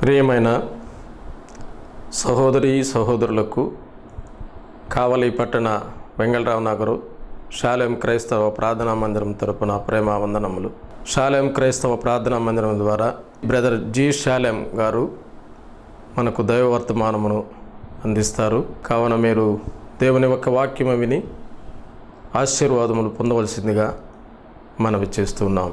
ప్రియమైన సహోదరి సహోదరులకు కావలి పట్టణ వెంగళరావు నగరు షాలేం క్రైస్తవ ప్రార్థనా మందిరం తరపున ప్రేమ వందనములు షాలేం క్రైస్తవ ప్రార్థనా మందిరం ద్వారా బ్రదర్ జి షాలేం గారు మనకు దైవ వర్తమానమును అందిస్తారు కావున మీరు దేవుని యొక్క వాక్యము విని ఆశీర్వాదములు పొందవలసిందిగా మనవి చేస్తున్నాం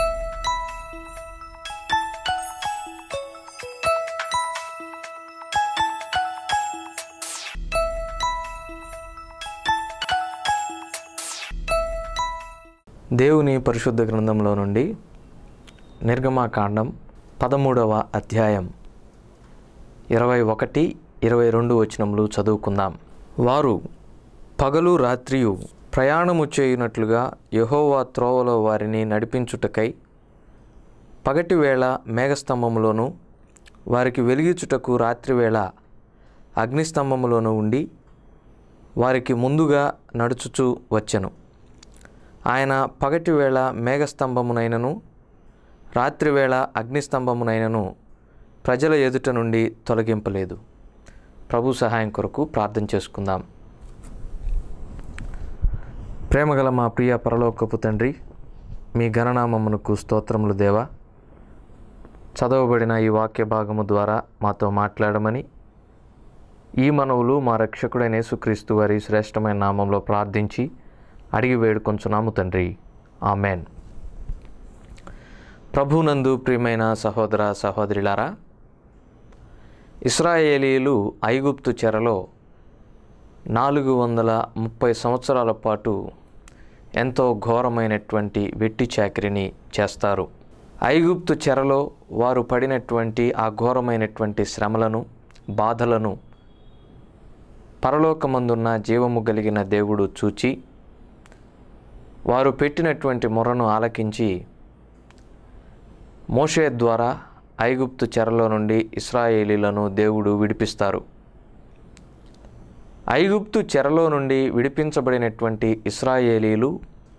దేవుని పరిశుద్ధ గ్రంథంలో నుండి నిర్గమాకాండం పదమూడవ అధ్యాయం ఇరవై ఒకటి ఇరవై రెండు వచనములు చదువుకుందాం వారు పగలు రాత్రియు ప్రయాణము చేయునట్లుగా యహోవా త్రోవలో వారిని నడిపించుటకై పగటి వేళ మేఘస్తంభములోను వారికి వెలిగించుటకు రాత్రివేళ అగ్నిస్తంభములోను ఉండి వారికి ముందుగా నడుచుచూ వచ్చెను ఆయన పగటి వేళ మేఘస్తంభమునైనను రాత్రివేళ అగ్నిస్తంభమునైనను ప్రజల ఎదుట నుండి తొలగింపలేదు ప్రభు సహాయం కొరకు ప్రార్థన చేసుకుందాం ప్రేమగల మా ప్రియ పరలోకపు తండ్రి మీ గణనామమునకు స్తోత్రములు దేవా చదవబడిన ఈ వాక్య భాగము ద్వారా మాతో మాట్లాడమని ఈ మనవులు మా రక్షకుడైన యేసుక్రీస్తు వారి శ్రేష్టమైన నామంలో ప్రార్థించి అడిగి వేడుకొంచున్నాము తండ్రి ఆమెన్ ప్రభునందు ప్రియమైన సహోదర సహోదరులారా ఇస్రాయేలీలు ఐగుప్తు చెరలో నాలుగు వందల ముప్పై సంవత్సరాల పాటు ఎంతో ఘోరమైనటువంటి వెట్టి చాకరిని చేస్తారు ఐగుప్తు చెరలో వారు పడినటువంటి ఆ ఘోరమైనటువంటి శ్రమలను బాధలను పరలోకమందున్న జీవము కలిగిన దేవుడు చూచి వారు పెట్టినటువంటి మొరను ఆలకించి మోషే ద్వారా ఐగుప్తు చెరలో నుండి ఇస్రాయేలీలను దేవుడు విడిపిస్తారు ఐగుప్తు చెరలో నుండి విడిపించబడినటువంటి ఇస్రాయేలీలు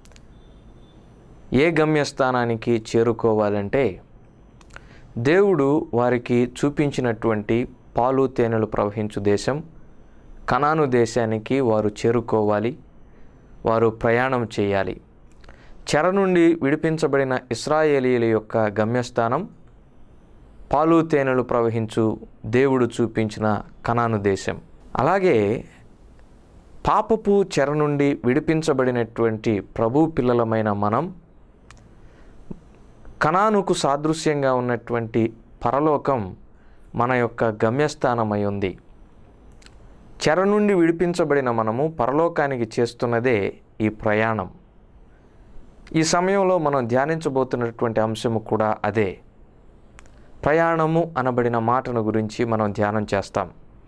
ఏ గమ్యస్థానానికి చేరుకోవాలంటే దేవుడు వారికి చూపించినటువంటి పాలు తేనెలు ప్రవహించు దేశం కనాను దేశానికి వారు చేరుకోవాలి వారు ప్రయాణం చేయాలి చెర నుండి విడిపించబడిన ఇస్రాయేలీల యొక్క గమ్యస్థానం పాలు తేనెలు ప్రవహించు దేవుడు చూపించిన కనాను దేశం అలాగే పాపపు చెర నుండి విడిపించబడినటువంటి ప్రభు పిల్లలమైన మనం కనానుకు సాదృశ్యంగా ఉన్నటువంటి పరలోకం మన యొక్క గమ్యస్థానమై ఉంది చెర నుండి విడిపించబడిన మనము పరలోకానికి చేస్తున్నదే ఈ ప్రయాణం ఈ సమయంలో మనం ధ్యానించబోతున్నటువంటి అంశము కూడా అదే ప్రయాణము అనబడిన మాటను గురించి మనం ధ్యానం చేస్తాం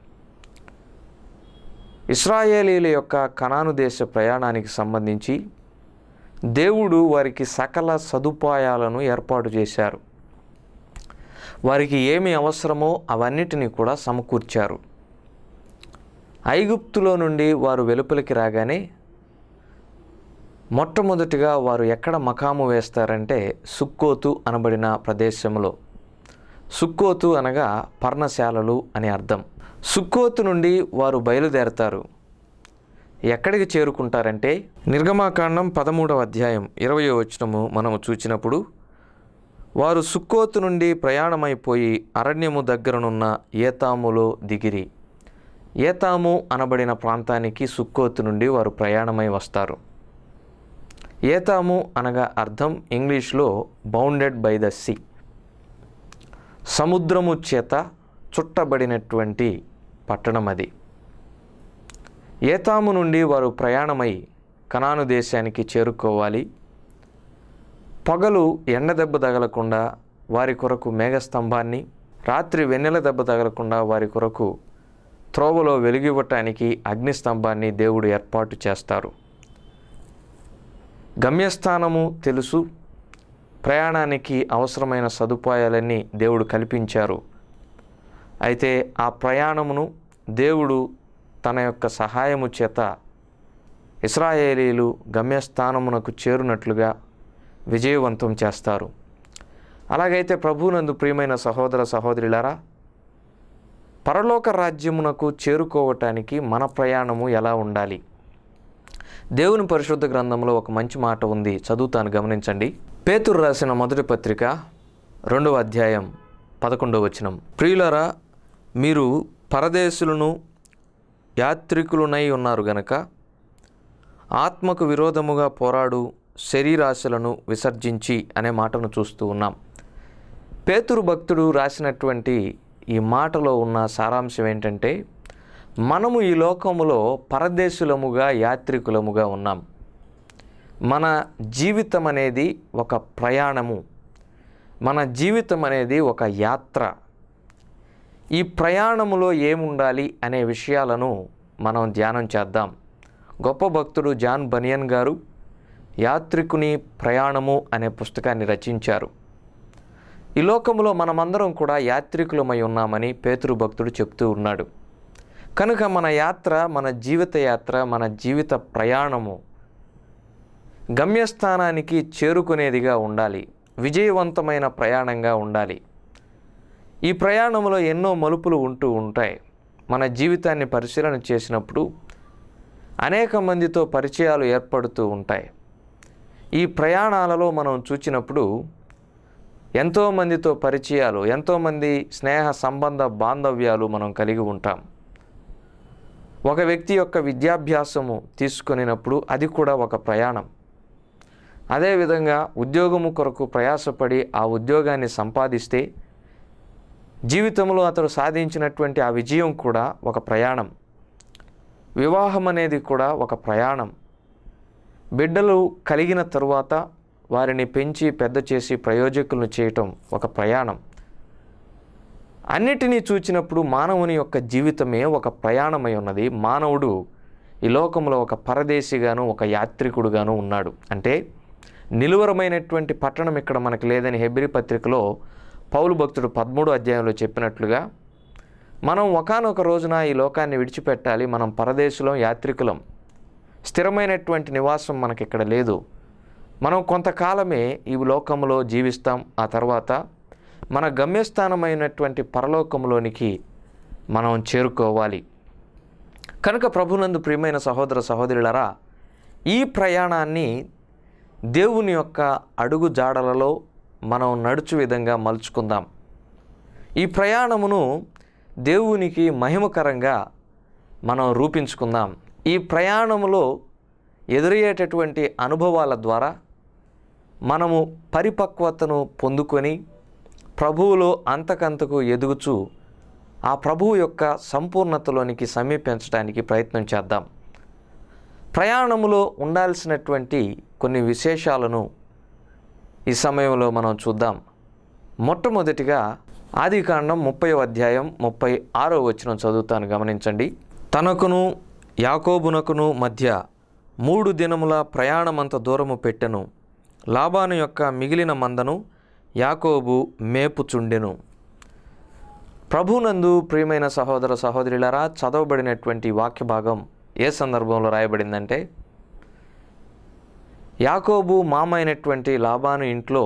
ఇస్రాయేలీల యొక్క కనాను దేశ ప్రయాణానికి సంబంధించి దేవుడు వారికి సకల సదుపాయాలను ఏర్పాటు చేశారు వారికి ఏమి అవసరమో అవన్నిటినీ కూడా సమకూర్చారు ఐగుప్తులో నుండి వారు వెలుపలికి రాగానే మొట్టమొదటిగా వారు ఎక్కడ మకాము వేస్తారంటే సుక్కోతు అనబడిన ప్రదేశంలో సుక్కోతు అనగా పర్ణశాలలు అని అర్థం సుక్కోతు నుండి వారు బయలుదేరతారు ఎక్కడికి చేరుకుంటారంటే నిర్గమాకాండం పదమూడవ అధ్యాయం ఇరవై వచనము మనము చూచినప్పుడు వారు సుక్కోతు నుండి ప్రయాణమైపోయి అరణ్యము దగ్గరనున్న ఏతాములో దిగిరి ఏతాము అనబడిన ప్రాంతానికి సుక్కోతు నుండి వారు ప్రయాణమై వస్తారు ఏతాము అనగా అర్థం ఇంగ్లీష్లో బౌండెడ్ బై ద సీ సముద్రము చేత చుట్టబడినటువంటి పట్టణం అది ఏతాము నుండి వారు ప్రయాణమై కనాను దేశానికి చేరుకోవాలి పగలు ఎండ దెబ్బ తగలకుండా వారి కొరకు మేఘస్తంభాన్ని రాత్రి వెన్నెల దెబ్బ తగలకుండా వారి కొరకు త్రోవలో వెలుగివ్వటానికి అగ్నిస్తంభాన్ని దేవుడు ఏర్పాటు చేస్తారు గమ్యస్థానము తెలుసు ప్రయాణానికి అవసరమైన సదుపాయాలన్నీ దేవుడు కల్పించారు అయితే ఆ ప్రయాణమును దేవుడు తన యొక్క సహాయము చేత ఇస్రాయేలీలు గమ్యస్థానమునకు చేరునట్లుగా విజయవంతం చేస్తారు అలాగైతే ప్రభువునందు ప్రియమైన సహోదర సహోదరులారా పరలోక రాజ్యమునకు చేరుకోవటానికి మన ప్రయాణము ఎలా ఉండాలి దేవుని పరిశుద్ధ గ్రంథంలో ఒక మంచి మాట ఉంది చదువుతాను గమనించండి పేతురు రాసిన మొదటి పత్రిక రెండవ అధ్యాయం పదకొండవ వచనం ప్రియులరా మీరు పరదేశులను యాత్రికులునై ఉన్నారు గనక ఆత్మకు విరోధముగా పోరాడు శరీరాశలను విసర్జించి అనే మాటను చూస్తూ ఉన్నాం పేతురు భక్తుడు రాసినటువంటి ఈ మాటలో ఉన్న సారాంశం ఏంటంటే మనము ఈ లోకములో పరదేశులముగా యాత్రికులముగా ఉన్నాం మన జీవితం అనేది ఒక ప్రయాణము మన జీవితం అనేది ఒక యాత్ర ఈ ప్రయాణములో ఏముండాలి అనే విషయాలను మనం ధ్యానం చేద్దాం గొప్ప భక్తుడు జాన్ బనియన్ గారు యాత్రికుని ప్రయాణము అనే పుస్తకాన్ని రచించారు ఈ లోకంలో మనమందరం కూడా యాత్రికులమై ఉన్నామని పేతురు భక్తుడు చెప్తూ ఉన్నాడు కనుక మన యాత్ర మన జీవిత యాత్ర మన జీవిత ప్రయాణము గమ్యస్థానానికి చేరుకునేదిగా ఉండాలి విజయవంతమైన ప్రయాణంగా ఉండాలి ఈ ప్రయాణంలో ఎన్నో మలుపులు ఉంటూ ఉంటాయి మన జీవితాన్ని పరిశీలన చేసినప్పుడు అనేక మందితో పరిచయాలు ఏర్పడుతూ ఉంటాయి ఈ ప్రయాణాలలో మనం చూచినప్పుడు ఎంతోమందితో పరిచయాలు ఎంతోమంది స్నేహ సంబంధ బాంధవ్యాలు మనం కలిగి ఉంటాం ఒక వ్యక్తి యొక్క విద్యాభ్యాసము తీసుకొనినప్పుడు అది కూడా ఒక ప్రయాణం అదేవిధంగా ఉద్యోగము కొరకు ప్రయాసపడి ఆ ఉద్యోగాన్ని సంపాదిస్తే జీవితంలో అతడు సాధించినటువంటి ఆ విజయం కూడా ఒక ప్రయాణం వివాహం అనేది కూడా ఒక ప్రయాణం బిడ్డలు కలిగిన తరువాత వారిని పెంచి పెద్ద చేసి ప్రయోజకులను చేయటం ఒక ప్రయాణం అన్నిటినీ చూచినప్పుడు మానవుని యొక్క జీవితమే ఒక ప్రయాణమై ఉన్నది మానవుడు ఈ లోకంలో ఒక పరదేశిగాను ఒక యాత్రికుడుగాను ఉన్నాడు అంటే నిలువరమైనటువంటి పట్టణం ఇక్కడ మనకు లేదని హెబ్రి పత్రికలో పౌలు భక్తుడు పదమూడు అధ్యాయంలో చెప్పినట్లుగా మనం ఒకానొక రోజున ఈ లోకాన్ని విడిచిపెట్టాలి మనం పరదేశులం యాత్రికులం స్థిరమైనటువంటి నివాసం మనకి ఇక్కడ లేదు మనం కొంతకాలమే ఈ లోకంలో జీవిస్తాం ఆ తర్వాత మన గమ్యస్థానమైనటువంటి పరలోకంలోనికి మనం చేరుకోవాలి కనుక ప్రభునందు ప్రియమైన సహోదర సహోదరులరా ఈ ప్రయాణాన్ని దేవుని యొక్క అడుగు జాడలలో మనం నడుచు విధంగా మలుచుకుందాం ఈ ప్రయాణమును దేవునికి మహిమకరంగా మనం రూపించుకుందాం ఈ ప్రయాణములో ఎదురయ్యేటటువంటి అనుభవాల ద్వారా మనము పరిపక్వతను పొందుకొని ప్రభువులో అంతకంతకు ఎదుగుచూ ఆ ప్రభువు యొక్క సంపూర్ణతలోనికి సమీపించడానికి ప్రయత్నం చేద్దాం ప్రయాణములో ఉండాల్సినటువంటి కొన్ని విశేషాలను ఈ సమయంలో మనం చూద్దాం మొట్టమొదటిగా ఆదికాండం ముప్పై అధ్యాయం ముప్పై ఆరో వచనం చదువుతాను గమనించండి తనకును యాకోబునకును మధ్య మూడు దినముల ప్రయాణమంత దూరము పెట్టెను లాబాను యొక్క మిగిలిన మందను యాకోబు మేపుచుండెను ప్రభునందు ప్రియమైన సహోదర సహోదరులరా చదవబడినటువంటి వాక్య భాగం ఏ సందర్భంలో రాయబడిందంటే యాకోబు మామ అయినటువంటి లాబాను ఇంట్లో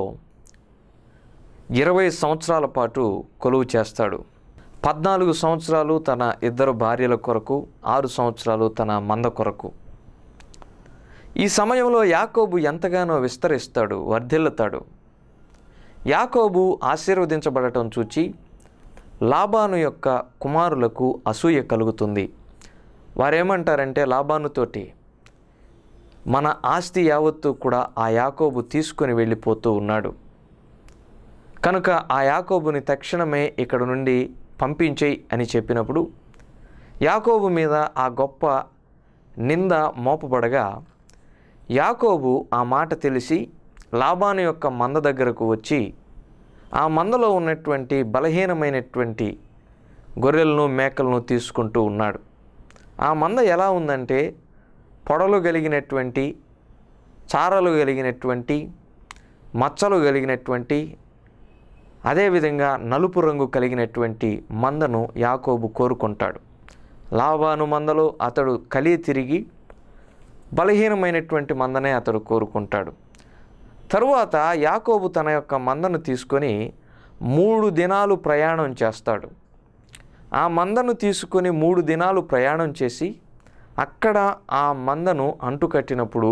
ఇరవై సంవత్సరాల పాటు కొలువు చేస్తాడు పద్నాలుగు సంవత్సరాలు తన ఇద్దరు భార్యల కొరకు ఆరు సంవత్సరాలు తన మంద కొరకు ఈ సమయంలో యాకోబు ఎంతగానో విస్తరిస్తాడు వర్ధిల్లుతాడు యాకోబు ఆశీర్వదించబడటం చూచి లాబాను యొక్క కుమారులకు అసూయ కలుగుతుంది వారేమంటారంటే లాబానుతోటి మన ఆస్తి యావత్తు కూడా ఆ యాకోబు తీసుకొని వెళ్ళిపోతూ ఉన్నాడు కనుక ఆ యాకోబుని తక్షణమే ఇక్కడ నుండి పంపించేయి అని చెప్పినప్పుడు యాకోబు మీద ఆ గొప్ప నింద మోపబడగా యాకోబు ఆ మాట తెలిసి లాబాను యొక్క మంద దగ్గరకు వచ్చి ఆ మందలో ఉన్నటువంటి బలహీనమైనటువంటి గొర్రెలను మేకలను తీసుకుంటూ ఉన్నాడు ఆ మంద ఎలా ఉందంటే పొడలు కలిగినటువంటి చారలు కలిగినటువంటి మచ్చలు కలిగినటువంటి అదేవిధంగా నలుపు రంగు కలిగినటువంటి మందను యాకోబు కోరుకుంటాడు లాభాను మందలో అతడు కలి తిరిగి బలహీనమైనటువంటి మందనే అతడు కోరుకుంటాడు తరువాత యాకోబు తన యొక్క మందను తీసుకొని మూడు దినాలు ప్రయాణం చేస్తాడు ఆ మందను తీసుకొని మూడు దినాలు ప్రయాణం చేసి అక్కడ ఆ మందను అంటుకట్టినప్పుడు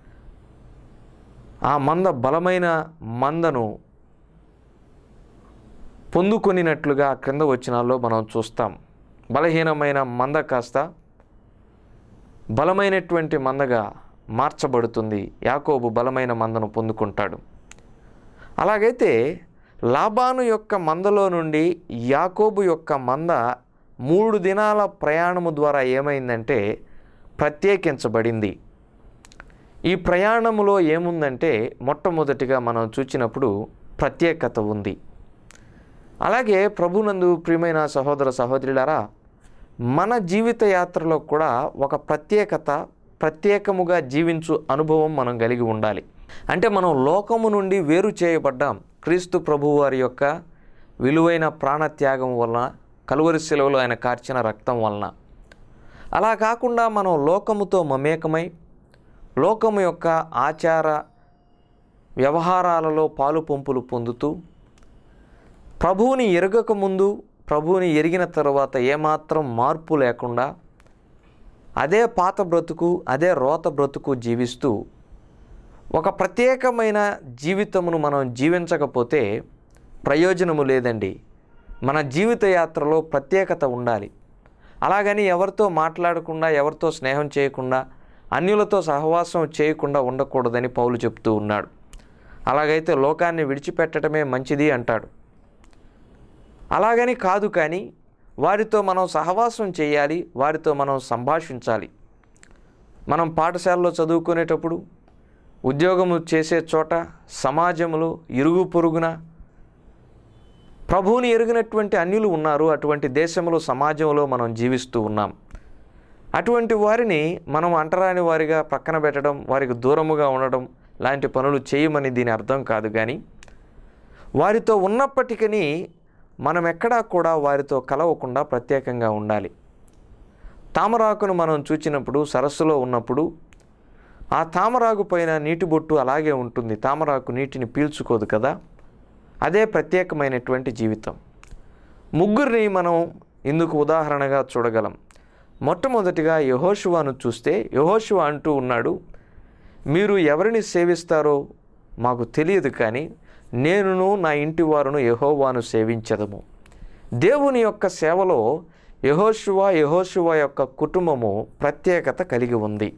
ఆ మంద బలమైన మందను పొందుకొనినట్లుగా క్రింద వచ్చినాల్లో మనం చూస్తాం బలహీనమైన మంద కాస్త బలమైనటువంటి మందగా మార్చబడుతుంది యాకోబు బలమైన మందను పొందుకుంటాడు అలాగైతే లాబాను యొక్క మందలో నుండి యాకోబు యొక్క మంద మూడు దినాల ప్రయాణము ద్వారా ఏమైందంటే ప్రత్యేకించబడింది ఈ ప్రయాణములో ఏముందంటే మొట్టమొదటిగా మనం చూచినప్పుడు ప్రత్యేకత ఉంది అలాగే ప్రభునందు ప్రియమైన సహోదర సహోదరులారా మన జీవిత యాత్రలో కూడా ఒక ప్రత్యేకత ప్రత్యేకముగా జీవించు అనుభవం మనం కలిగి ఉండాలి అంటే మనం లోకము నుండి వేరు చేయబడ్డాం క్రీస్తు ప్రభు వారి యొక్క విలువైన ప్రాణత్యాగం వలన కలువరి శిలువలో ఆయన కార్చిన రక్తం వలన అలా కాకుండా మనం లోకముతో మమేకమై లోకము యొక్క ఆచార వ్యవహారాలలో పాలు పంపులు పొందుతూ ప్రభువుని ఎరగక ముందు ప్రభువుని ఎరిగిన తర్వాత ఏమాత్రం మార్పు లేకుండా అదే పాత బ్రతుకు అదే రోత బ్రతుకు జీవిస్తూ ఒక ప్రత్యేకమైన జీవితమును మనం జీవించకపోతే ప్రయోజనము లేదండి మన జీవిత యాత్రలో ప్రత్యేకత ఉండాలి అలాగని ఎవరితో మాట్లాడకుండా ఎవరితో స్నేహం చేయకుండా అన్యులతో సహవాసం చేయకుండా ఉండకూడదని పౌలు చెప్తూ ఉన్నాడు అలాగైతే లోకాన్ని విడిచిపెట్టడమే మంచిది అంటాడు అలాగని కాదు కానీ వారితో మనం సహవాసం చేయాలి వారితో మనం సంభాషించాలి మనం పాఠశాలలో చదువుకునేటప్పుడు ఉద్యోగము చేసే చోట సమాజంలో ఇరుగు పొరుగున ప్రభువుని ఎరిగినటువంటి అన్యులు ఉన్నారు అటువంటి దేశంలో సమాజంలో మనం జీవిస్తూ ఉన్నాం అటువంటి వారిని మనం అంటరాని వారిగా పక్కన పెట్టడం వారికి దూరముగా ఉండడం లాంటి పనులు చేయమని దీని అర్థం కాదు కానీ వారితో ఉన్నప్పటికీ మనం ఎక్కడా కూడా వారితో కలవకుండా ప్రత్యేకంగా ఉండాలి తామరాకును మనం చూచినప్పుడు సరస్సులో ఉన్నప్పుడు ఆ తామరాకు పైన నీటి బొట్టు అలాగే ఉంటుంది తామరాకు నీటిని పీల్చుకోదు కదా అదే ప్రత్యేకమైనటువంటి జీవితం ముగ్గురిని మనం ఇందుకు ఉదాహరణగా చూడగలం మొట్టమొదటిగా యహోశువాను చూస్తే యహోశువ అంటూ ఉన్నాడు మీరు ఎవరిని సేవిస్తారో మాకు తెలియదు కానీ నేనును నా ఇంటి వారును యహోవాను సేవించదము దేవుని యొక్క సేవలో యహోశువ యహోశువ యొక్క కుటుంబము ప్రత్యేకత కలిగి ఉంది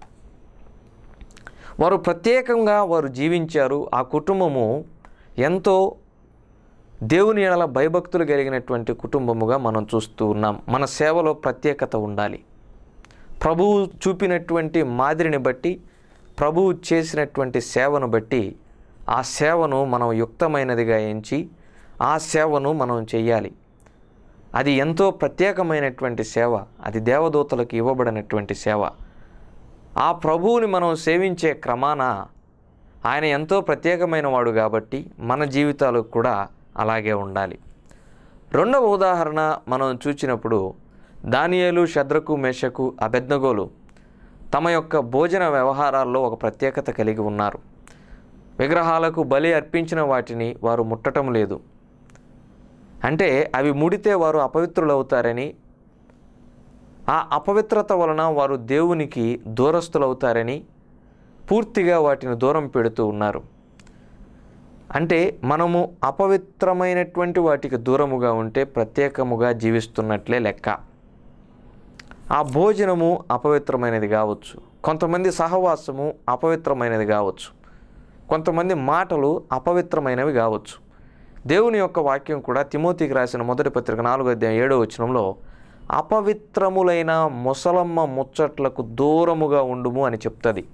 వారు ప్రత్యేకంగా వారు జీవించారు ఆ కుటుంబము ఎంతో దేవుని ఎడల భయభక్తులు కలిగినటువంటి కుటుంబముగా మనం చూస్తూ ఉన్నాం మన సేవలో ప్రత్యేకత ఉండాలి ప్రభువు చూపినటువంటి మాదిరిని బట్టి ప్రభువు చేసినటువంటి సేవను బట్టి ఆ సేవను మనం యుక్తమైనదిగా ఎంచి ఆ సేవను మనం చెయ్యాలి అది ఎంతో ప్రత్యేకమైనటువంటి సేవ అది దేవదూతలకు ఇవ్వబడినటువంటి సేవ ఆ ప్రభువుని మనం సేవించే క్రమాన ఆయన ఎంతో ప్రత్యేకమైన వాడు కాబట్టి మన జీవితాలు కూడా అలాగే ఉండాలి రెండవ ఉదాహరణ మనం చూచినప్పుడు దానియేలు శద్రకు మేషకు అబెద్నగోలు తమ యొక్క భోజన వ్యవహారాల్లో ఒక ప్రత్యేకత కలిగి ఉన్నారు విగ్రహాలకు బలి అర్పించిన వాటిని వారు ముట్టటం లేదు అంటే అవి ముడితే వారు అపవిత్రులవుతారని ఆ అపవిత్రత వలన వారు దేవునికి దూరస్తులవుతారని పూర్తిగా వాటిని దూరం పెడుతూ ఉన్నారు అంటే మనము అపవిత్రమైనటువంటి వాటికి దూరముగా ఉంటే ప్రత్యేకముగా జీవిస్తున్నట్లే లెక్క ఆ భోజనము అపవిత్రమైనది కావచ్చు కొంతమంది సహవాసము అపవిత్రమైనది కావచ్చు కొంతమంది మాటలు అపవిత్రమైనవి కావచ్చు దేవుని యొక్క వాక్యం కూడా తిమోతికి రాసిన మొదటి పత్రిక నాలుగో అధ్యాయం ఏడో వచనంలో అపవిత్రములైన ముసలమ్మ ముచ్చట్లకు దూరముగా ఉండుము అని చెప్తుంది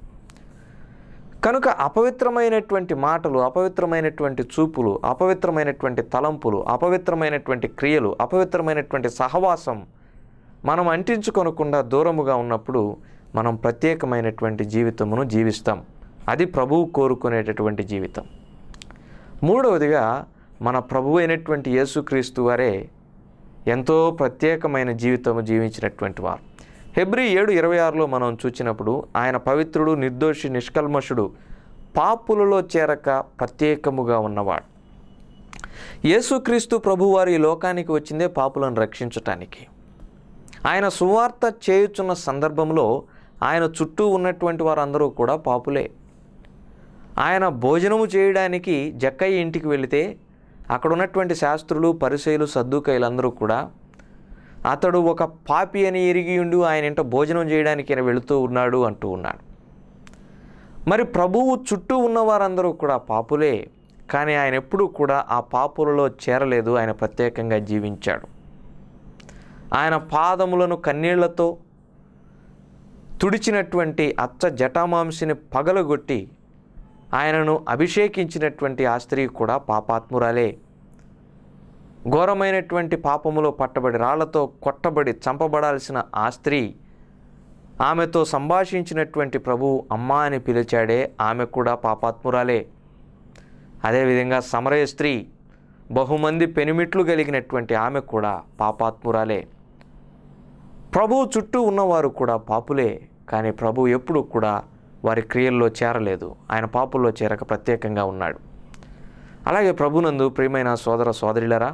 కనుక అపవిత్రమైనటువంటి మాటలు అపవిత్రమైనటువంటి చూపులు అపవిత్రమైనటువంటి తలంపులు అపవిత్రమైనటువంటి క్రియలు అపవిత్రమైనటువంటి సహవాసం మనం అంటించుకొనకుండా దూరముగా ఉన్నప్పుడు మనం ప్రత్యేకమైనటువంటి జీవితమును జీవిస్తాం అది ప్రభువు కోరుకునేటటువంటి జీవితం మూడవదిగా మన ప్రభు అయినటువంటి యేసుక్రీస్తు వారే ఎంతో ప్రత్యేకమైన జీవితము జీవించినటువంటి వారు హెబ్రి ఏడు ఇరవై ఆరులో మనం చూచినప్పుడు ఆయన పవిత్రుడు నిర్దోషి నిష్కల్మషుడు పాపులలో చేరక ప్రత్యేకముగా ఉన్నవాడు యేసుక్రీస్తు ప్రభువారు ఈ లోకానికి వచ్చిందే పాపులను రక్షించటానికి ఆయన సువార్త చేయుచున్న సందర్భంలో ఆయన చుట్టూ ఉన్నటువంటి వారందరూ కూడా పాపులే ఆయన భోజనము చేయడానికి జక్కయ్య ఇంటికి వెళితే అక్కడ ఉన్నటువంటి శాస్త్రులు పరిచయులు సద్దుకైలందరూ కూడా అతడు ఒక పాపి అని ఎరిగి ఉండి ఆయన ఇంట భోజనం చేయడానికి ఆయన వెళుతూ ఉన్నాడు అంటూ ఉన్నాడు మరి ప్రభువు చుట్టూ ఉన్న వారందరూ కూడా పాపులే కానీ ఆయన ఎప్పుడూ కూడా ఆ పాపులలో చేరలేదు ఆయన ప్రత్యేకంగా జీవించాడు ఆయన పాదములను కన్నీళ్లతో తుడిచినటువంటి అచ్చ జటామాంసిని పగలగొట్టి ఆయనను అభిషేకించినటువంటి ఆ స్త్రీ కూడా పాపాత్మురాలే ఘోరమైనటువంటి పాపములో పట్టబడి రాళ్లతో కొట్టబడి చంపబడాల్సిన ఆ స్త్రీ ఆమెతో సంభాషించినటువంటి ప్రభువు అమ్మా అని పిలిచాడే ఆమె కూడా పాపాత్మురాలే అదేవిధంగా సమరయ స్త్రీ బహుమంది పెనిమిట్లు కలిగినటువంటి ఆమె కూడా పాపాత్మురాలే ప్రభువు చుట్టూ ఉన్నవారు కూడా పాపులే కానీ ప్రభు ఎప్పుడు కూడా వారి క్రియల్లో చేరలేదు ఆయన పాపుల్లో చేరక ప్రత్యేకంగా ఉన్నాడు అలాగే ప్రభునందు ప్రియమైన సోదర సోదరిలరా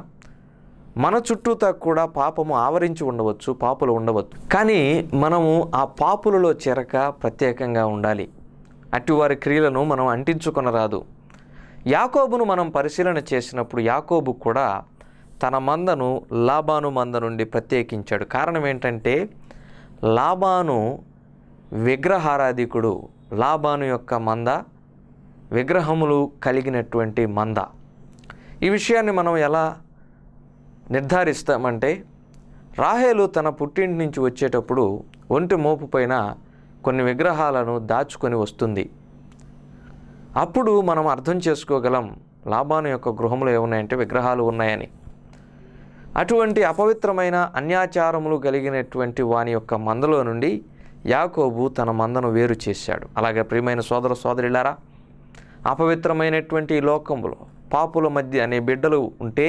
మన చుట్టూతా కూడా పాపము ఆవరించి ఉండవచ్చు పాపులు ఉండవచ్చు కానీ మనము ఆ పాపులలో చేరక ప్రత్యేకంగా ఉండాలి అట్టి క్రియలను మనం అంటించుకొనరాదు యాకోబును మనం పరిశీలన చేసినప్పుడు యాకోబు కూడా తన మందను లాబాను మంద నుండి ప్రత్యేకించాడు కారణం ఏంటంటే లాబాను విగ్రహారాధికుడు లాబాను యొక్క మంద విగ్రహములు కలిగినటువంటి మంద ఈ విషయాన్ని మనం ఎలా నిర్ధారిస్తామంటే రాహేలు తన పుట్టింటి నుంచి వచ్చేటప్పుడు ఒంటి మోపు పైన కొన్ని విగ్రహాలను దాచుకొని వస్తుంది అప్పుడు మనం అర్థం చేసుకోగలం లాభాను యొక్క గృహంలో ఏమున్నాయంటే విగ్రహాలు ఉన్నాయని అటువంటి అపవిత్రమైన అన్యాచారములు కలిగినటువంటి వాని యొక్క మందలో నుండి యాకోబు తన మందను వేరు చేశాడు అలాగే ప్రియమైన సోదర సోదరిలారా అపవిత్రమైనటువంటి ఈ లోకములో పాపుల మధ్య నీ బిడ్డలు ఉంటే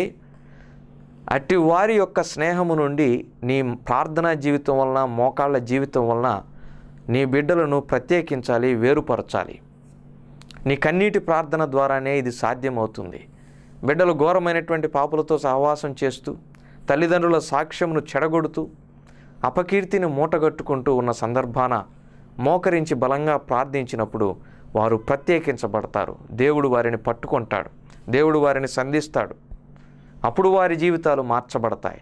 అట్టి వారి యొక్క స్నేహము నుండి నీ ప్రార్థనా జీవితం వలన మోకాళ్ళ జీవితం వలన నీ బిడ్డలను ప్రత్యేకించాలి వేరుపరచాలి నీ కన్నీటి ప్రార్థన ద్వారానే ఇది సాధ్యమవుతుంది బిడ్డలు ఘోరమైనటువంటి పాపులతో సహవాసం చేస్తూ తల్లిదండ్రుల సాక్ష్యమును చెడగొడుతూ అపకీర్తిని మూటగట్టుకుంటూ ఉన్న సందర్భాన మోకరించి బలంగా ప్రార్థించినప్పుడు వారు ప్రత్యేకించబడతారు దేవుడు వారిని పట్టుకుంటాడు దేవుడు వారిని సంధిస్తాడు అప్పుడు వారి జీవితాలు మార్చబడతాయి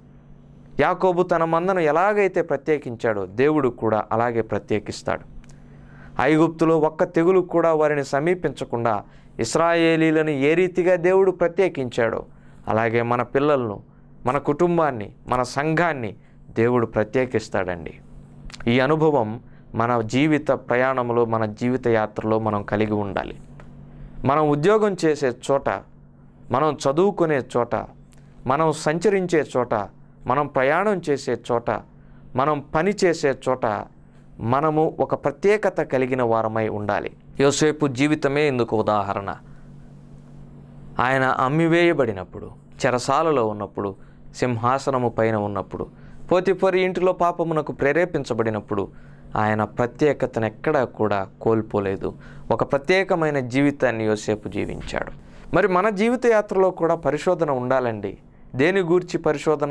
యాకోబు తన మందను ఎలాగైతే ప్రత్యేకించాడో దేవుడు కూడా అలాగే ప్రత్యేకిస్తాడు ఐగుప్తులో ఒక్క తెగులు కూడా వారిని సమీపించకుండా ఇస్రాయేలీలను ఏ రీతిగా దేవుడు ప్రత్యేకించాడో అలాగే మన పిల్లలను మన కుటుంబాన్ని మన సంఘాన్ని దేవుడు ప్రత్యేకిస్తాడండి ఈ అనుభవం మన జీవిత ప్రయాణంలో మన జీవిత యాత్రలో మనం కలిగి ఉండాలి మనం ఉద్యోగం చేసే చోట మనం చదువుకునే చోట మనం సంచరించే చోట మనం ప్రయాణం చేసే చోట మనం పని చేసే చోట మనము ఒక ప్రత్యేకత కలిగిన వారమై ఉండాలి యోసేపు జీవితమే ఇందుకు ఉదాహరణ ఆయన అమ్మివేయబడినప్పుడు చెరసాలలో ఉన్నప్పుడు సింహాసనము పైన ఉన్నప్పుడు పోతిపరి ఇంటిలో పాపమునకు ప్రేరేపించబడినప్పుడు ఆయన ప్రత్యేకతను ఎక్కడా కూడా కోల్పోలేదు ఒక ప్రత్యేకమైన జీవితాన్ని యోసేపు జీవించాడు మరి మన జీవిత యాత్రలో కూడా పరిశోధన ఉండాలండి దేని గూర్చి పరిశోధన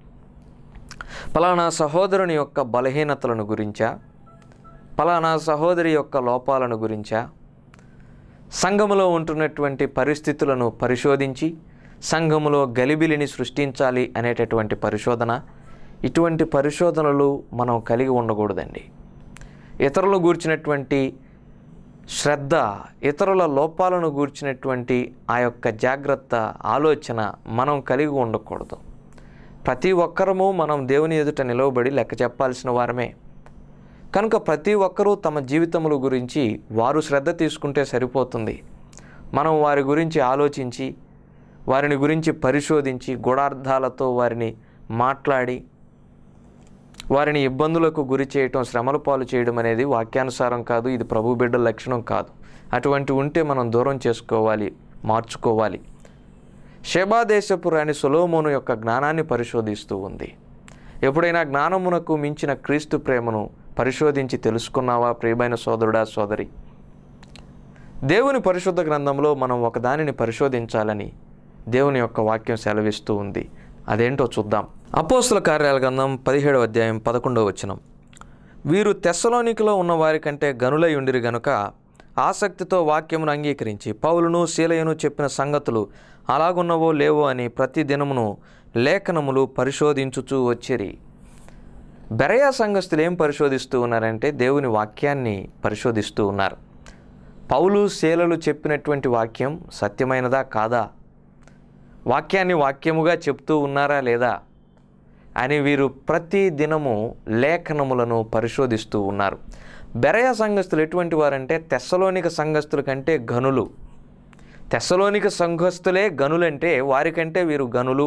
పలానా సహోదరుని యొక్క బలహీనతలను గురించా పలానా సహోదరి యొక్క లోపాలను గురించా సంఘములో ఉంటున్నటువంటి పరిస్థితులను పరిశోధించి సంఘములో గలిబిలిని సృష్టించాలి అనేటటువంటి పరిశోధన ఇటువంటి పరిశోధనలు మనం కలిగి ఉండకూడదండి ఇతరులు గూర్చినటువంటి శ్రద్ధ ఇతరుల లోపాలను గూర్చినటువంటి ఆ యొక్క జాగ్రత్త ఆలోచన మనం కలిగి ఉండకూడదు ప్రతి ఒక్కరము మనం దేవుని ఎదుట నిలవబడి లెక్క చెప్పాల్సిన వారమే కనుక ప్రతి ఒక్కరూ తమ జీవితముల గురించి వారు శ్రద్ధ తీసుకుంటే సరిపోతుంది మనం వారి గురించి ఆలోచించి వారిని గురించి పరిశోధించి గూఢార్థాలతో వారిని మాట్లాడి వారిని ఇబ్బందులకు గురి చేయటం శ్రమల పాలు చేయడం అనేది వాక్యానుసారం కాదు ఇది ప్రభు బిడ్డల లక్షణం కాదు అటువంటి ఉంటే మనం దూరం చేసుకోవాలి మార్చుకోవాలి శేబాదేశపు రాణి సొలోమోను యొక్క జ్ఞానాన్ని పరిశోధిస్తూ ఉంది ఎప్పుడైనా జ్ఞానమునకు మించిన క్రీస్తు ప్రేమను పరిశోధించి తెలుసుకున్నావా ప్రియమైన సోదరుడా సోదరి దేవుని పరిశుద్ధ గ్రంథంలో మనం ఒకదానిని పరిశోధించాలని దేవుని యొక్క వాక్యం సెలవిస్తూ ఉంది అదేంటో చూద్దాం అపోస్తుల కార్యాల గ్రంథం పదిహేడవ అధ్యాయం పదకొండవ వచనం వీరు తెస్సలోనికలో ఉన్న వారి కంటే గనులై ఉండిరి గనుక ఆసక్తితో వాక్యమును అంగీకరించి పౌలును శీలయను చెప్పిన సంగతులు అలాగున్నవో లేవో అని ప్రతి దినమును లేఖనములు పరిశోధించుచూ వచ్చిరి బెరయా సంఘస్థులు ఏం పరిశోధిస్తూ ఉన్నారంటే దేవుని వాక్యాన్ని పరిశోధిస్తూ ఉన్నారు పౌలు శీలలు చెప్పినటువంటి వాక్యం సత్యమైనదా కాదా వాక్యాన్ని వాక్యముగా చెప్తూ ఉన్నారా లేదా అని వీరు ప్రతి దినము లేఖనములను పరిశోధిస్తూ ఉన్నారు బెరయ సంఘస్థులు ఎటువంటి వారంటే తెస్సలోనిక సంఘస్థుల కంటే గనులు తెస్సలోనిక సంఘస్థులే గనులంటే వారికంటే వీరు గనులు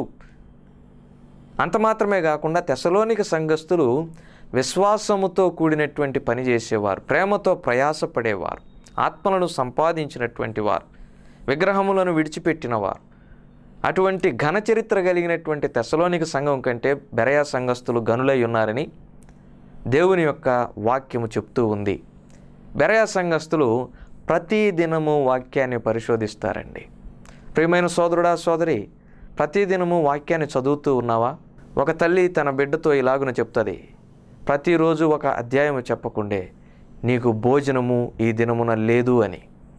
అంత మాత్రమే కాకుండా తెసలోనిక సంఘస్థులు విశ్వాసముతో కూడినటువంటి పని చేసేవారు ప్రేమతో ప్రయాసపడేవారు ఆత్మలను సంపాదించినటువంటి వారు విగ్రహములను విడిచిపెట్టినవారు అటువంటి ఘన చరిత్ర కలిగినటువంటి తెసలోనిక సంఘం కంటే బెరయా సంఘస్థులు గనులై ఉన్నారని దేవుని యొక్క వాక్యము చెప్తూ ఉంది బెరయా సంఘస్థులు ప్రతి దినము వాక్యాన్ని పరిశోధిస్తారండి ప్రియమైన సోదరుడా సోదరి ప్రతిదినము వాక్యాన్ని చదువుతూ ఉన్నావా ఒక తల్లి తన బిడ్డతో ఇలాగున చెప్తుంది ప్రతిరోజు ఒక అధ్యాయము చెప్పకుండే నీకు భోజనము ఈ దినమున లేదు అని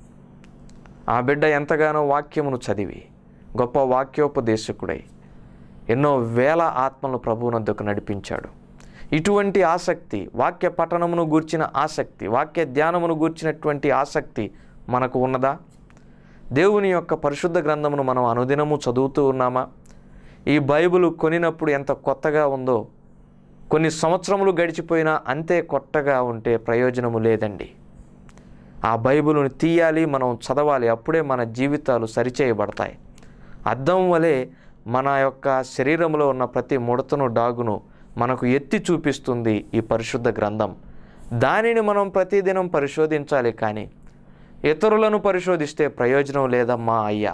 ఆ బిడ్డ ఎంతగానో వాక్యమును చదివి గొప్ప వాక్యోపదేశకుడై ఎన్నో వేల ఆత్మలను ప్రభువునద్దకు నడిపించాడు ఇటువంటి ఆసక్తి వాక్య పఠనమును గూర్చిన ఆసక్తి వాక్య ధ్యానమును గూర్చినటువంటి ఆసక్తి మనకు ఉన్నదా దేవుని యొక్క పరిశుద్ధ గ్రంథమును మనం అనుదినము చదువుతూ ఉన్నామా ఈ బైబిల్ కొనినప్పుడు ఎంత కొత్తగా ఉందో కొన్ని సంవత్సరములు గడిచిపోయినా అంతే కొత్తగా ఉంటే ప్రయోజనము లేదండి ఆ బైబిల్ని తీయాలి మనం చదవాలి అప్పుడే మన జీవితాలు సరిచేయబడతాయి అద్దం వలె మన యొక్క శరీరంలో ఉన్న ప్రతి ముడతను డాగును మనకు ఎత్తి చూపిస్తుంది ఈ పరిశుద్ధ గ్రంథం దానిని మనం ప్రతిదినం పరిశోధించాలి కానీ ఇతరులను పరిశోధిస్తే ప్రయోజనం లేదమ్మా అయ్యా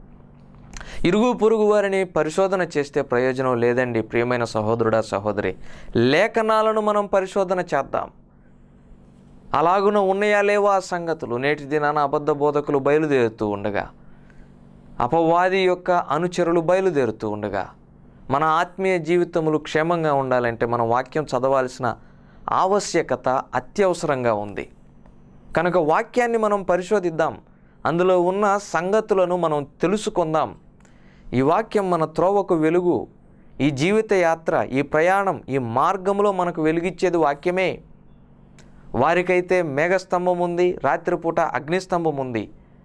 ఇరుగు పొరుగు వారిని పరిశోధన చేస్తే ప్రయోజనం లేదండి ప్రియమైన సహోదరుడా సహోదరి లేఖనాలను మనం పరిశోధన చేద్దాం అలాగున ఉన్నాయా లేవా ఆ సంగతులు నేటి దినాన అబద్ధ బోధకులు బయలుదేరుతూ ఉండగా అపవాది యొక్క అనుచరులు బయలుదేరుతూ ఉండగా మన ఆత్మీయ జీవితములు క్షేమంగా ఉండాలంటే మనం వాక్యం చదవాల్సిన ఆవశ్యకత అత్యవసరంగా ఉంది కనుక వాక్యాన్ని మనం పరిశోధిద్దాం అందులో ఉన్న సంగతులను మనం తెలుసుకుందాం ఈ వాక్యం మన త్రోవకు వెలుగు ఈ జీవిత యాత్ర ఈ ప్రయాణం ఈ మార్గంలో మనకు వెలుగిచ్చేది వాక్యమే వారికైతే మేఘస్తంభం ఉంది రాత్రిపూట అగ్నిస్తంభం ఉంది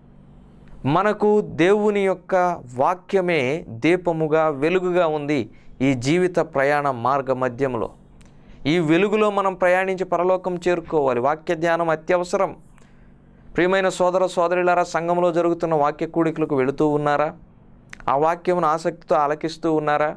మనకు దేవుని యొక్క వాక్యమే దీపముగా వెలుగుగా ఉంది ఈ జీవిత ప్రయాణ మార్గ మధ్యంలో ఈ వెలుగులో మనం ప్రయాణించి పరలోకం చేరుకోవాలి వాక్య ధ్యానం అత్యవసరం ప్రియమైన సోదర సోదరులారా సంఘంలో జరుగుతున్న వాక్య కూడికలకు వెళుతూ ఉన్నారా ఆ వాక్యమును ఆసక్తితో ఆలకిస్తూ ఉన్నారా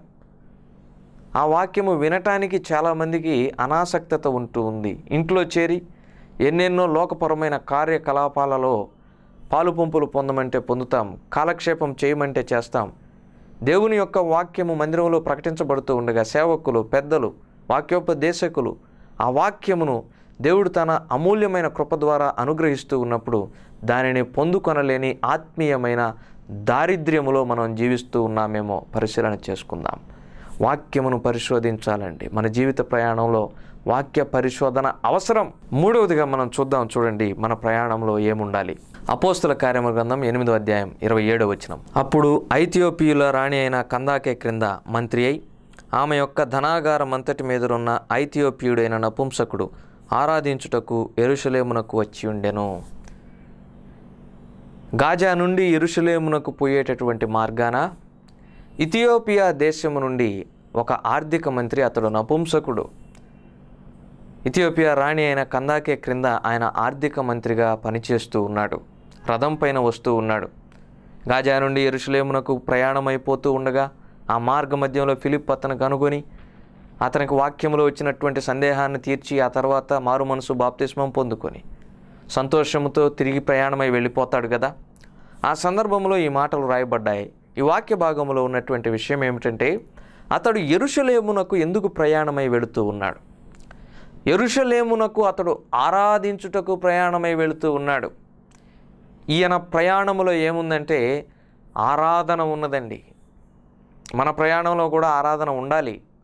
ఆ వాక్యము వినటానికి చాలామందికి అనాసక్తత ఉంటూ ఉంది ఇంట్లో చేరి ఎన్నెన్నో లోకపరమైన కార్యకలాపాలలో పాలు పంపులు పొందమంటే పొందుతాం కాలక్షేపం చేయమంటే చేస్తాం దేవుని యొక్క వాక్యము మందిరంలో ప్రకటించబడుతూ ఉండగా సేవకులు పెద్దలు వాక్యోపదేశకులు ఆ వాక్యమును దేవుడు తన అమూల్యమైన కృప ద్వారా అనుగ్రహిస్తూ ఉన్నప్పుడు దానిని పొందుకొనలేని ఆత్మీయమైన దారిద్ర్యములో మనం జీవిస్తూ ఉన్నామేమో పరిశీలన చేసుకుందాం వాక్యమును పరిశోధించాలండి మన జీవిత ప్రయాణంలో వాక్య పరిశోధన అవసరం మూడవదిగా మనం చూద్దాం చూడండి మన ప్రయాణంలో ఏముండాలి అపోస్తుల కార్యము గ్రంథం ఎనిమిదో అధ్యాయం ఇరవై ఏడవ వచనం అప్పుడు ఐథియోపియుల రాణి అయిన కందాకే క్రింద మంత్రి అయి ఆమె యొక్క ధనాగారం అంతటి మీదనున్న ఐథియోపియుడైన నపుంసకుడు ఆరాధించుటకు ఎరుషలేమునకు వచ్చి ఉండెను గాజా నుండి ఎరుషలేమునకు పోయేటటువంటి మార్గాన ఇథియోపియా దేశము నుండి ఒక ఆర్థిక మంత్రి అతడు నపుంసకుడు ఇథియోపియా రాణి అయిన కందాకే క్రింద ఆయన ఆర్థిక మంత్రిగా పనిచేస్తూ ఉన్నాడు రథం పైన వస్తూ ఉన్నాడు గాజా నుండి ఎరుషలేమునకు ప్రయాణమైపోతూ ఉండగా ఆ మార్గ మధ్యంలో ఫిలిప్ అతను కనుగొని అతనికి వాక్యంలో వచ్చినటువంటి సందేహాన్ని తీర్చి ఆ తర్వాత మారు మనసు బాప్తిస్మం పొందుకొని సంతోషముతో తిరిగి ప్రయాణమై వెళ్ళిపోతాడు కదా ఆ సందర్భంలో ఈ మాటలు రాయబడ్డాయి ఈ వాక్య భాగంలో ఉన్నటువంటి విషయం ఏమిటంటే అతడు ఎరుషలేమునకు ఎందుకు ప్రయాణమై వెళుతూ ఉన్నాడు ఎరుషలేమునకు అతడు ఆరాధించుటకు ప్రయాణమై వెళుతూ ఉన్నాడు ఈయన ప్రయాణంలో ఏముందంటే ఆరాధన ఉన్నదండి మన ప్రయాణంలో కూడా ఆరాధన ఉండాలి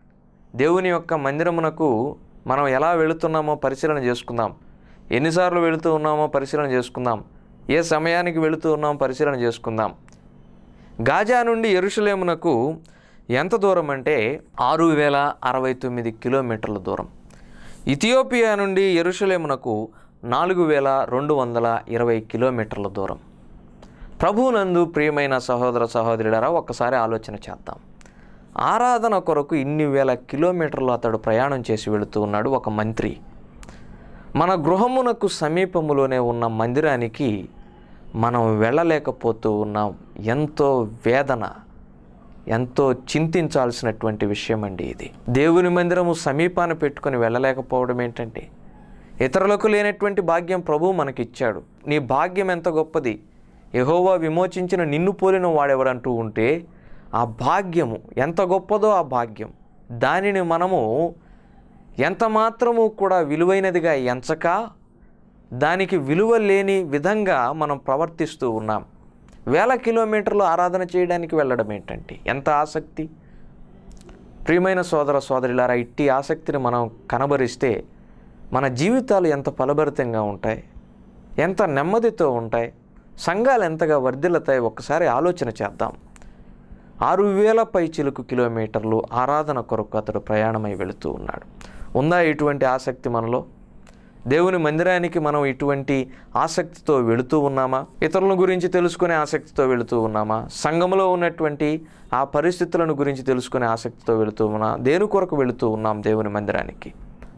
దేవుని యొక్క మందిరమునకు మనం ఎలా వెళుతున్నామో పరిశీలన చేసుకుందాం ఎన్నిసార్లు వెళుతూ ఉన్నామో పరిశీలన చేసుకుందాం ఏ సమయానికి వెళుతూ ఉన్నామో పరిశీలన చేసుకుందాం గాజా నుండి ఎరుషలేమునకు ఎంత దూరం అంటే ఆరు వేల అరవై తొమ్మిది కిలోమీటర్ల దూరం ఇథియోపియా నుండి ఎరుషలేమునకు నాలుగు వేల రెండు వందల ఇరవై కిలోమీటర్ల దూరం ప్రభువునందు ప్రియమైన సహోదర సహోదరుడారా ఒక్కసారి ఆలోచన చేద్దాం ఆరాధన కొరకు ఇన్ని వేల కిలోమీటర్లు అతడు ప్రయాణం చేసి వెళుతూ ఉన్నాడు ఒక మంత్రి మన గృహమునకు సమీపములోనే ఉన్న మందిరానికి మనం వెళ్ళలేకపోతూ ఉన్నాం ఎంతో వేదన ఎంతో చింతించాల్సినటువంటి విషయం అండి ఇది దేవుని మందిరము సమీపాన పెట్టుకొని వెళ్ళలేకపోవడం ఏంటంటే ఇతరులకు లేనటువంటి భాగ్యం ప్రభువు మనకిచ్చాడు నీ భాగ్యం ఎంత గొప్పది యహోవా విమోచించిన నిన్ను పోలిన వాడెవడంటూ ఉంటే ఆ భాగ్యము ఎంత గొప్పదో ఆ భాగ్యం దానిని మనము ఎంత మాత్రము కూడా విలువైనదిగా ఎంచక దానికి విలువ లేని విధంగా మనం ప్రవర్తిస్తూ ఉన్నాం వేల కిలోమీటర్లు ఆరాధన చేయడానికి వెళ్ళడం ఏంటంటే ఎంత ఆసక్తి ప్రియమైన సోదర సోదరులారా ఇట్టి ఆసక్తిని మనం కనబరిస్తే మన జీవితాలు ఎంత ఫలభరితంగా ఉంటాయి ఎంత నెమ్మదితో ఉంటాయి సంఘాలు ఎంతగా వర్ధిల్లుతాయి ఒక్కసారి ఆలోచన చేద్దాం ఆరు వేల పైచిలుకు కిలోమీటర్లు ఆరాధన కొరకు అతడు ప్రయాణమై వెళుతూ ఉన్నాడు ఉందా ఇటువంటి ఆసక్తి మనలో దేవుని మందిరానికి మనం ఇటువంటి ఆసక్తితో వెళుతూ ఉన్నామా ఇతరుల గురించి తెలుసుకునే ఆసక్తితో వెళుతూ ఉన్నామా సంఘంలో ఉన్నటువంటి ఆ పరిస్థితులను గురించి తెలుసుకునే ఆసక్తితో వెళుతూ ఉన్నా దేని కొరకు వెళుతూ ఉన్నాం దేవుని మందిరానికి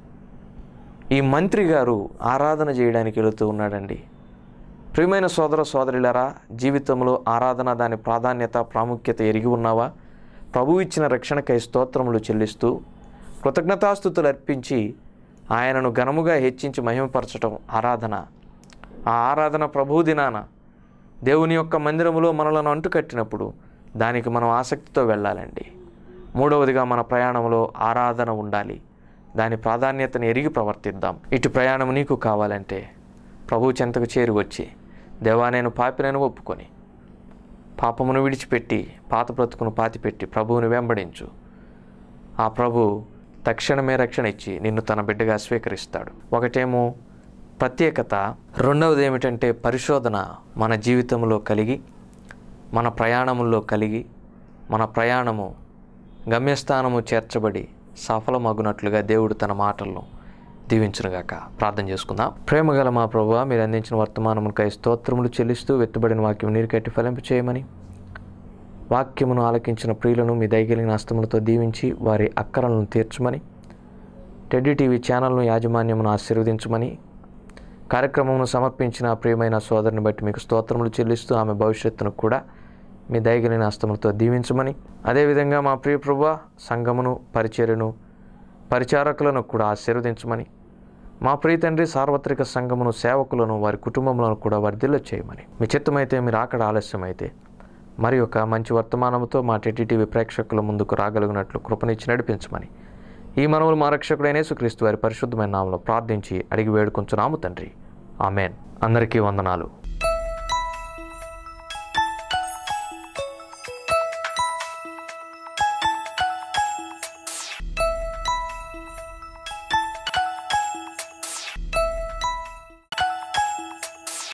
ఈ మంత్రి గారు ఆరాధన చేయడానికి వెళుతూ ఉన్నాడండి ప్రియమైన సోదర సోదరులారా జీవితంలో ఆరాధన దాని ప్రాధాన్యత ప్రాముఖ్యత ఎరిగి ఉన్నావా ప్రభు ఇచ్చిన రక్షణకై స్తోత్రములు చెల్లిస్తూ కృతజ్ఞతాస్థుతులు అర్పించి ఆయనను ఘనముగా హెచ్చించి మహిమపరచటం ఆరాధన ఆ ఆరాధన ప్రభు దినాన దేవుని యొక్క మందిరములో మనలను అంటుకట్టినప్పుడు దానికి మనం ఆసక్తితో వెళ్ళాలండి మూడవదిగా మన ప్రయాణంలో ఆరాధన ఉండాలి దాని ప్రాధాన్యతను ఎరిగి ప్రవర్తిద్దాం ఇటు ప్రయాణం నీకు కావాలంటే ప్రభు చెంతకు చేరి వచ్చి దేవా నేను పాపినను ఒప్పుకొని పాపమును విడిచిపెట్టి పాత బ్రతుకును పాతిపెట్టి ప్రభువుని వెంబడించు ఆ ప్రభు తక్షణమే రక్షణ ఇచ్చి నిన్ను తన బిడ్డగా స్వీకరిస్తాడు ఒకటేమో ప్రత్యేకత రెండవది ఏమిటంటే పరిశోధన మన జీవితంలో కలిగి మన ప్రయాణముల్లో కలిగి మన ప్రయాణము గమ్యస్థానము చేర్చబడి సఫలమగునట్లుగా దేవుడు తన మాటల్లో దీవించునుగాక ప్రార్థన చేసుకుందాం ప్రేమగల మా ప్రభు మీరు అందించిన వర్తమానముకై స్తోత్రములు చెల్లిస్తూ వెత్తుబడిన వాక్యం నీరు కట్టి ఫలింపు చేయమని వాక్యమును ఆలకించిన ప్రియులను మీ దయగలిగిన హస్తములతో దీవించి వారి అక్కరలను తీర్చమని టెడ్డీ టీవీ ఛానల్ను యాజమాన్యమును ఆశీర్వదించమని కార్యక్రమమును సమర్పించిన ప్రియమైన సోదరుని బట్టి మీకు స్తోత్రములు చెల్లిస్తూ ఆమె భవిష్యత్తును కూడా మీ దయగలిగిన హస్తములతో దీవించమని అదేవిధంగా మా ప్రియ ప్రభు సంఘమును పరిచర్యను పరిచారకులను కూడా ఆశీర్వదించమని మా ప్రియ తండ్రి సార్వత్రిక సంఘమును సేవకులను వారి కుటుంబములను కూడా వర్ధిల్ల చేయమని మీ చిత్తమైతే మీరు ఆకడ ఆలస్యమైతే మరి ఒక మంచి వర్తమానంతో మా టీటీవీ ప్రేక్షకుల ముందుకు రాగలిగినట్లు కృపనిచ్చి నడిపించమని ఈ మనవులు మా రక్షకుడైన యేసుక్రీస్తు వారి పరిశుద్ధమైన నామంలో ప్రార్థించి అడిగి వేడుకొంచున్నాము తండ్రి ఆమెన్ అందరికీ వందనాలు